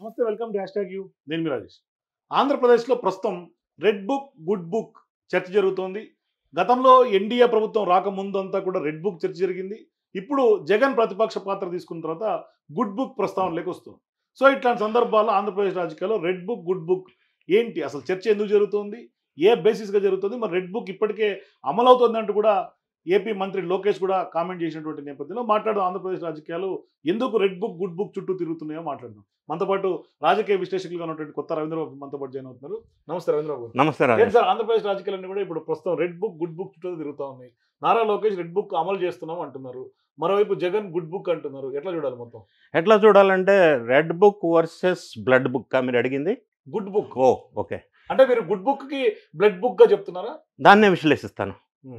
నమస్తే welcome to hashtag you నేను మీ రాజేష్ ఆంధ్రప్రదేశ్లో ప్రస్తుతం రెడ్ బుక్ గుడ్ బుక్ చర్చ జరుగుతోంది గతంలో ఎన్డీఏ ప్రభుత్వం రాకముందు అంతా కూడా రెడ్ బుక్ చర్చ జరిగింది ఇప్పుడు జగన్ ప్రతిపక్ష పాత్ర తీసుకున్న తర్వాత గుడ్ బుక్ ప్రస్తావనలోకి వస్తుంది సో ఇట్లాంటి సందర్భాల్లో ఆంధ్రప్రదేశ్ రాజకీయాల్లో రెడ్ బుక్ గుడ్ బుక్ ఏంటి అసలు చర్చ ఎందుకు జరుగుతోంది ఏ బేసిస్గా జరుగుతుంది మరి రెడ్ బుక్ ఇప్పటికే అమలవుతుంది అంటూ కూడా ఏపీ మంత్రి లోకేష్ కూడా కామెంట్ చేసినటువంటి నేపథ్యంలో మాట్లాడడం ఆంధ్రప్రదేశ్ రాజకీయాలు ఎందుకు రెడ్ బుక్ గుడ్ బుక్ చుట్టూ తిరుగుతున్నాయో మాట్లాడదాం మనతో పాటు రాజకీయ విశ్లేషకులుగా ఉన్నటువంటి కొత్త రవీంద్రబాబు మనతో పాటు జాయిన్ అవుతున్నారు నమస్తే రవీంద్రబాబు నమస్తే ఏంటి రాజేష్ సార్ ఆంధ్రప్రదేశ్ రాజకీయాలన్నీ కూడా ఇప్పుడు ప్రస్తుతం రెడ్ బుక్ గుడ్ బుక్ చుట్టూ తిరుగుతా ఉన్నాయి నారా లోకేష్ రెడ్ బుక్ అమలు చేస్తున్నాం అంటున్నారు మరోవైపు జగన్ గుడ్ బుక్ అంటున్నారు ఎట్లా చూడాలి మొత్తం ఎట్లా చూడాలంటే red book versus blood book మీరు అడిగింది గుడ్ బుక్ ఓ ఓకే అంటే మీరు గుడ్ బుక్ కి బ్లడ్ బుక్ గా చెప్తున్నారా దాన్నే విశ్లేషిస్తాను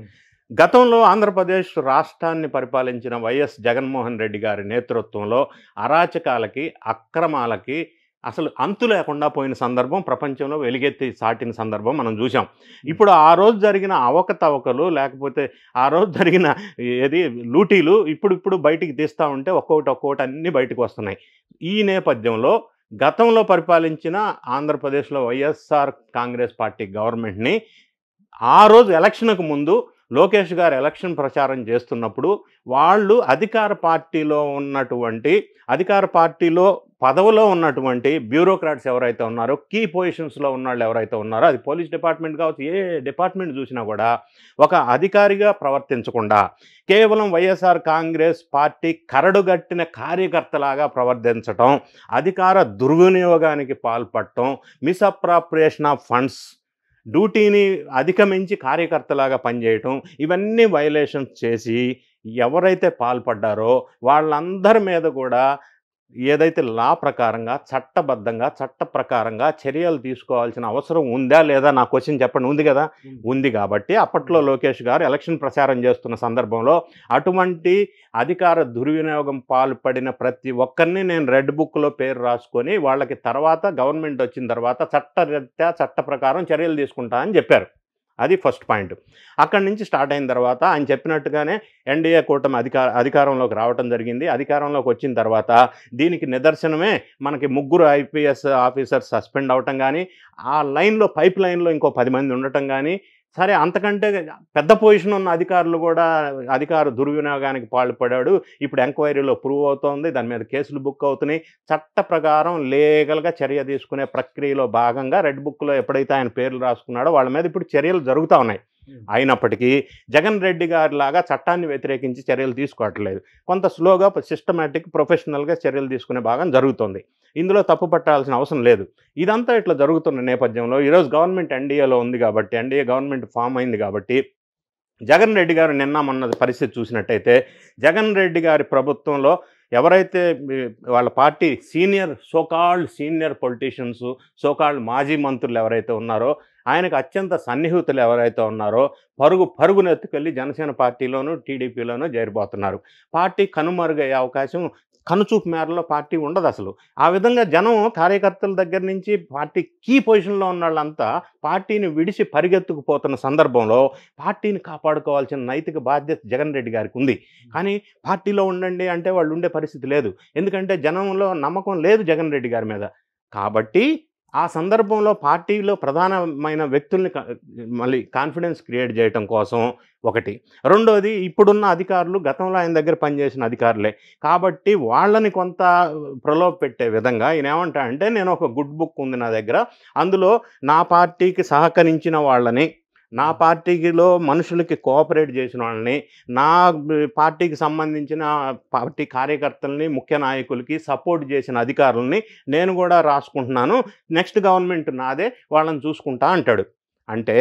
గతంలో ఆంధ్రప్రదేశ్ రాష్ట్రాన్ని పరిపాలించిన వైఎస్ జగన్మోహన్ రెడ్డి గారి నేతృత్వంలో అరాచకాలకి అక్రమాలకి అసలు అంతు లేకుండా పోయిన సందర్భం ప్రపంచంలో వెలుగెత్తి సాటిన సందర్భం మనం చూసాం ఇప్పుడు ఆ రోజు జరిగిన అవకతవకలు లేకపోతే ఆ రోజు జరిగిన ఏది లూటీలు ఇప్పుడు ఇప్పుడు బయటికి తీస్తూ ఉంటే ఒక్కొక్కటి ఒక్కొక్కటి అన్నీ బయటకు వస్తున్నాయి ఈ నేపథ్యంలో గతంలో పరిపాలించిన ఆంధ్రప్రదేశ్లో వైఎస్ఆర్ కాంగ్రెస్ పార్టీ గవర్నమెంట్ని ఆ రోజు ఎలక్షన్కు ముందు లోకేష్ గారు ఎలక్షన్ ప్రచారం చేస్తున్నప్పుడు వాళ్ళు అధికార పార్టీలో ఉన్నటువంటి అధికార పార్టీలో పదవిలో ఉన్నటువంటి బ్యూరోక్రాట్స్ ఎవరైతే ఉన్నారో కీ పొజిషన్స్లో ఉన్న వాళ్ళు ఎవరైతే ఉన్నారో అది పోలీస్ డిపార్ట్మెంట్ కావచ్చు ఏ డిపార్ట్మెంట్ చూసినా కూడా ఒక అధికారిగా ప్రవర్తించకుండా కేవలం వైఎస్ఆర్ కాంగ్రెస్ పార్టీ కరడుగట్టిన కార్యకర్తలాగా ప్రవర్తించటం అధికార దుర్వినియోగానికి పాల్పడటం మిస్అప్రాప్రియేషన్ ఆఫ్ ఫండ్స్ డ్యూటీని అధిగమించి కార్యకర్తలాగా పనిచేయటం ఇవన్నీ వైలేషన్స్ చేసి ఎవరైతే పాల్పడ్డారో వాళ్ళందరి మీద కూడా ఏదైతే లా ప్రకారంగా చట్టబద్ధంగా చట్ట ప్రకారంగా చర్యలు తీసుకోవాల్సిన అవసరం ఉందా లేదా నా క్వశ్చన్ చెప్పండి ఉంది కదా ఉంది కాబట్టి అప్పట్లో లోకేష్ గారు ఎలక్షన్ ప్రచారం చేస్తున్న సందర్భంలో అటువంటి అధికార దుర్వినియోగం పాల్పడిన ప్రతి ఒక్కరిని నేను రెడ్ బుక్లో పేరు రాసుకొని వాళ్ళకి తర్వాత గవర్నమెంట్ వచ్చిన తర్వాత చట్టరీత్యా చట్ట ప్రకారం చర్యలు తీసుకుంటా అని చెప్పారు అది ఫస్ట్ పాయింట్ అక్కడి నుంచి స్టార్ట్ అయిన తర్వాత ఆయన చెప్పినట్టుగానే ఎన్డీఏ కూటమి అధికార అధికారంలోకి రావటం జరిగింది అధికారంలోకి వచ్చిన తర్వాత దీనికి నిదర్శనమే మనకి ముగ్గురు ఐపీఎస్ ఆఫీసర్స్ సస్పెండ్ అవటం కానీ ఆ లైన్లో పైప్ లైన్లో ఇంకో పది మంది ఉండటం కానీ సరే అంతకంటే పెద్ద పొజిషన్ ఉన్న అధికారులు కూడా అధికార దుర్వినియోగానికి పాల్పడాడు ఇప్పుడు ఎంక్వైరీలో ప్రూవ్ అవుతోంది దాని మీద కేసులు బుక్ అవుతున్నాయి చట్ట ప్రకారం లీగల్గా చర్య తీసుకునే ప్రక్రియలో భాగంగా రెడ్ బుక్లో ఎప్పుడైతే ఆయన పేర్లు రాసుకున్నాడో వాళ్ళ మీద ఇప్పుడు చర్యలు జరుగుతూ ఉన్నాయి అయినప్పటికీ జగన్ రెడ్డి గారి లాగా చట్టాన్ని వ్యతిరేకించి చర్యలు తీసుకోవట్లేదు కొంత స్లోగా సిస్టమేటిక్ ప్రొఫెషనల్గా చర్యలు తీసుకునే భాగం జరుగుతుంది ఇందులో తప్పు పట్టాల్సిన అవసరం లేదు ఇదంతా ఇట్లా జరుగుతున్న నేపథ్యంలో ఈరోజు గవర్నమెంట్ ఎన్డీఏలో ఉంది కాబట్టి ఎన్డీఏ గవర్నమెంట్ ఫామ్ అయింది కాబట్టి జగన్ రెడ్డి గారు నిన్న మొన్న పరిస్థితి చూసినట్టయితే జగన్ రెడ్డి గారి ప్రభుత్వంలో ఎవరైతే మీ- వాళ్ళ పార్టీ senior so called senior politicians so called మాజీ మంత్రులు ఎవరైతే ఉన్నారో ఆయనకు అత్యంత సన్నిహితులు ఎవరైతే ఉన్నారో పరుగు పరుగును ఎత్తుకెళ్ళి జనసేన పార్టీలోను టీడీపీలోనూ చేరిపోతున్నారు పార్టీ కనుమరుగయ్యే అవకాశం కనుచూపు మేరలో పార్టీ ఉండదు అసలు ఆ విధంగా జనం కార్యకర్తల దగ్గర నుంచి పార్టీ కీ పొజిషన్లో ఉన్న వాళ్ళంతా పార్టీని విడిచి పరిగెత్తుకుపోతున్న సందర్భంలో పార్టీని కాపాడుకోవాల్సిన నైతిక బాధ్యత జగన్ రెడ్డి గారికి ఉంది కానీ పార్టీలో ఉండండి అంటే వాళ్ళు ఉండే పరిస్థితి లేదు ఎందుకంటే జనంలో నమ్మకం లేదు జగన్ రెడ్డి గారి మీద కాబట్టి ఆ సందర్భంలో పార్టీలో ప్రధానమైన వ్యక్తుల్ని క- మళ్ళీ కాన్ఫిడెన్స్ క్రియేట్ చేయటం కోసం ఒకటి రెండోది ఇప్పుడున్న అధికారులు గతంలో ఆయన దగ్గర పనిచేసిన అధికారులే కాబట్టి వాళ్ళని కొంత ప్రలోభ పెట్టే విధంగా ఈయన ఏమంటా అంటే నేను ఒక గుడ్ బుక్ ఉంది నా దగ్గర అందులో నా పార్టీకి సహకరించిన వాళ్ళని నా పార్టీలో మనుషులకి కోఆపరేట్ చేసిన వాళ్ళని నా పార్టీకి సంబంధించిన పార్టీ కార్యకర్తల్ని ముఖ్య నాయకులకి సపోర్ట్ చేసిన అధికారులని నేను కూడా రాసుకుంటున్నాను నెక్స్ట్ గవర్నమెంట్ నాదే వాళ్ళని చూసుకుంటా అంటాడు అంటే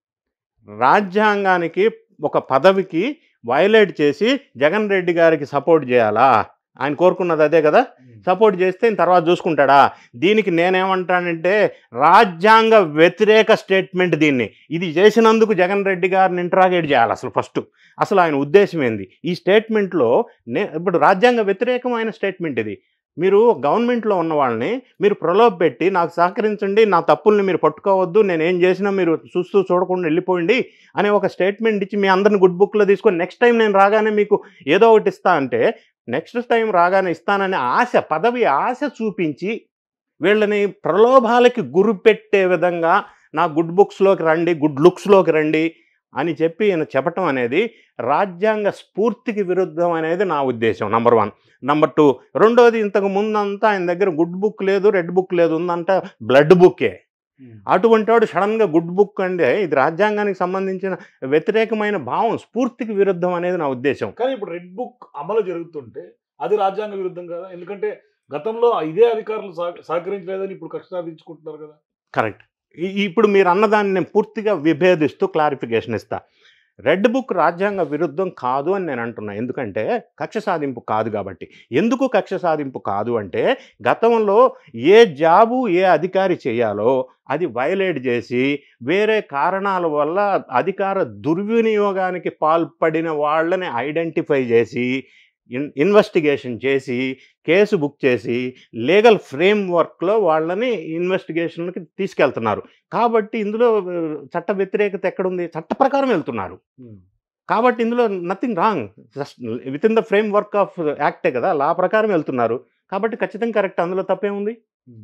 రాజ్యాంగానికి ఒక పదవికి వైలేట్ చేసి జగన్ రెడ్డి గారికి సపోర్ట్ చేయాలా ఆయన కోరుకున్నది అదే కదా సపోర్ట్ చేస్తే ఈయన తర్వాత చూసుకుంటాడా దీనికి నేనేమంటానంటే రాజ్యాంగ వ్యతిరేక స్టేట్మెంట్ దీన్ని ఇది చేసినందుకు జగన్ రెడ్డి గారిని ఇంట్రాగేట్ చేయాలి అసలు ఫస్ట్ అసలు ఆయన ఉద్దేశం ఏంది ఈ స్టేట్మెంట్లో నే ఇప్పుడు రాజ్యాంగ వ్యతిరేకమైన స్టేట్మెంట్ ఇది మీరు గవర్నమెంట్లో ఉన్న వాళ్ళని మీరు ప్రలోభ పెట్టి నాకు సహకరించండి నా తప్పుల్ని మీరు పట్టుకోవద్దు నేను ఏం చేసినా మీరు చూస్తూ చూడకుండా వెళ్ళిపోయింది అనే ఒక స్టేట్మెంట్ ఇచ్చి మీ అందరిని గుడ్ బుక్లో తీసుకొని నెక్స్ట్ టైం నేను రాగానే మీకు ఏదో ఒకటి ఇస్తా అంటే నెక్స్ట్ టైం రాగానే ఇస్తాననే ఆశ పదవి ఆశ చూపించి వీళ్ళని ప్రలోభాలకి గురిపెట్టే విధంగా నా గుడ్ బుక్స్లోకి రండి గుడ్ లుక్స్లోకి రండి అని చెప్పి ఈయన చెప్పటం అనేది రాజ్యాంగ స్ఫూర్తికి విరుద్ధం అనేది నా ఉద్దేశం నంబర్ వన్ నంబర్ టూ రెండోది ఇంతకు ముందంతా ఆయన దగ్గర గుడ్ బుక్ లేదు రెడ్ బుక్ లేదు ఉందంట బ్లడ్ బుక్కే అటువంటి వాడు సడన్గా గుడ్ బుక్ అంటే ఇది రాజ్యాంగానికి సంబంధించిన వ్యతిరేకమైన భావం స్ఫూర్తికి విరుద్ధం అనేది నా ఉద్దేశం కానీ ఇప్పుడు రెడ్ బుక్ అమలు జరుగుతుంటే అది రాజ్యాంగ విరుద్ధం కదా ఎందుకంటే గతంలో ఇదే అధికారులు సహ- సహకరించలేదని ఇప్పుడు కక్ష సాధించుకుంటున్నారు కదా కరెక్ట్ ఈ- ఇప్పుడు మీరు అన్నదాన్ని నేను పూర్తిగా విభేదిస్తూ క్లారిఫికేషన్ ఇస్తా రెడ్ బుక్ రాజ్యాంగ విరుద్ధం కాదు అని నేను అంటున్నా ఎందుకంటే కక్ష సాధింపు కాదు కాబట్టి ఎందుకు కక్ష సాధింపు కాదు అంటే గతంలో ఏ జాబు ఏ అధికారి చేయాలో అది వైలేట్ చేసి వేరే కారణాల వల్ల అధికార దుర్వినియోగానికి పాల్పడిన వాళ్ళని ఐడెంటిఫై చేసి ఇన్ ఇన్వెస్టిగేషన్ చేసి కేసు బుక్ చేసి లీగల్ ఫ్రేమ్ వర్క్లో వాళ్ళని ఇన్వెస్టిగేషన్కి తీసుకెళ్తున్నారు కాబట్టి ఇందులో ఆ, చట్ట వ్యతిరేకత ఎక్కడుంది చట్ట ప్రకారం వెళ్తున్నారు కాబట్టి ఇందులో nothing wrong just with in the framework of యాక్టే కదా లా ప్రకారం వెళ్తున్నారు కాబట్టి ఖచ్చితంగా కరెక్ట్ అందులో తప్పేముంది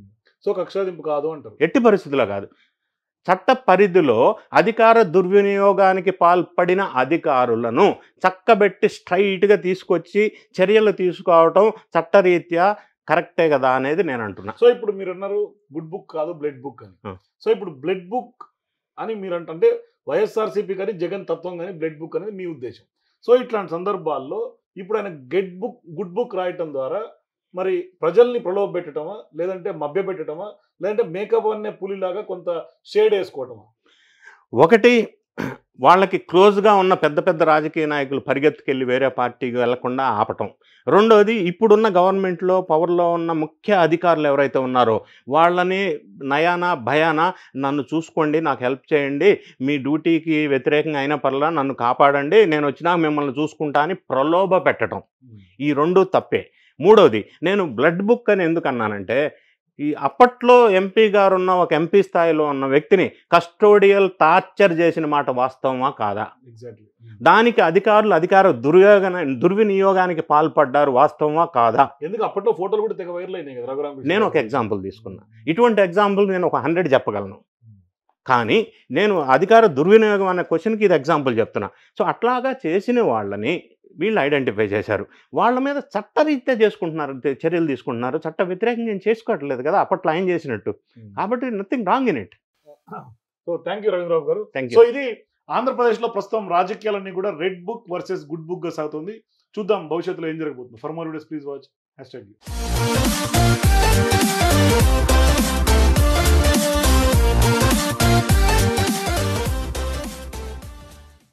సో కక్ష సాధింపు కాదు అంటారు ఎట్టి పరిస్థితుల్లో కాదు చట్ట పరిధిలో అధికార దుర్వినియోగానికి పాల్పడిన అధికారులను చక్కబెట్టి స్ట్రైట్గా తీసుకొచ్చి చర్యలు తీసుకోవటం చట్టరీత్యా కరెక్టే కదా అనేది నేను అంటున్నా సో ఇప్పుడు మీరు అన్నారు గుడ్ బుక్ కాదు బ్లడ్ బుక్ అని ఆ. సో ఇప్పుడు బ్లడ్ బుక్ అని మీరు అంట- అంటే వైఎస్ఆర్సీపీ కానీ జగన్ తత్వం కానీ బ్లడ్ బుక్ అనేది మీ ఉద్దేశం సో ఇట్లాంటి సందర్భాల్లో ఇప్పుడు ఆయన గెట్ బుక్ గుడ్ బుక్ రాయటం ద్వారా మరి ప్రజల్ని ప్రలోభ పెట్టడమా లేదంటే మభ్య పెట్టడమా లేదంటే మేకప్ అనే పులిలాగా కొంత షేడ్ వేసుకోవటమా ఒకటి వాళ్ళకి క్లోజ్గా ఉన్న పెద్ద పెద్ద రాజకీయ నాయకులు పరిగెత్తుకెళ్ళి వేరే పార్టీకి వెళ్లకుండా ఆపటం రెండోది ఇప్పుడున్న గవర్నమెంట్లో పవర్లో ఉన్న ముఖ్య అధికారులు ఎవరైతే ఉన్నారో వాళ్ళని నయాన భయాన నన్ను చూసుకోండి నాకు హెల్ప్ చేయండి మీ డ్యూటీకి వ్యతిరేకంగా అయిన పర్లా నన్ను కాపాడండి నేను వచ్చినా మిమ్మల్ని చూసుకుంటా అని ప్రలోభ పెట్టడం ఈ రెండు తప్పే మూడోది నేను బ్లడ్ బుక్ అని ఎందుకు అన్నానంటే ఈ అప్పట్లో ఎంపీ గారు ఉన్న ఒక ఎంపీ స్థాయిలో ఉన్న వ్యక్తిని కస్టోడియల్ టార్చర్ చేసిన మాట వాస్తవమా కాదా ఎగ్జాక్ట్లీ దానికి అధికారులు అధికార దుర్యోగ దుర్వినియోగానికి పాల్పడ్డారు వాస్తవమా కాదా ఎందుకు అప్పట్లో ఫోటోలు కూడా తెగ వైరల్ అయినాయి కదా రఘురామ్ కృష్ణ నేను ఒక గారి. ఎగ్జాంపుల్ తీసుకున్నా ఇటువంటి ఎగ్జాంపుల్ నేను ఒక హండ్రెడ్ చెప్పగలను కానీ నేను అధికార దుర్వినియోగం అనే క్వశ్చన్కి ఇది ఎగ్జాంపుల్ చెప్తున్నా సో అట్లాగా చేసిన వాళ్ళని వీళ్ళు ఐడెంటిఫై చేశారు వాళ్ళ మీద చట్టరీత్యా చేసుకుంటున్నారు తే- చర్యలు తీసుకుంటున్నారు చట్ట వ్యతిరేకంగా ఏం చేసుకోవట్లేదు కదా అప్పట్లో ఆయన చేసినట్టు కాబట్టి nothing wrong in it so thank you Ravindrababu గారు థ్యాంక్ సో యూ ఇది ఆంధ్రప్రదేశ్లో ప్రస్తుతం రాజకీయాలన్నీ కూడా red book versus good book గా సాగుతుంది చూద్దాం భవిష్యత్తులో ఏం జరగబోతుంది for more videos please watch hash tag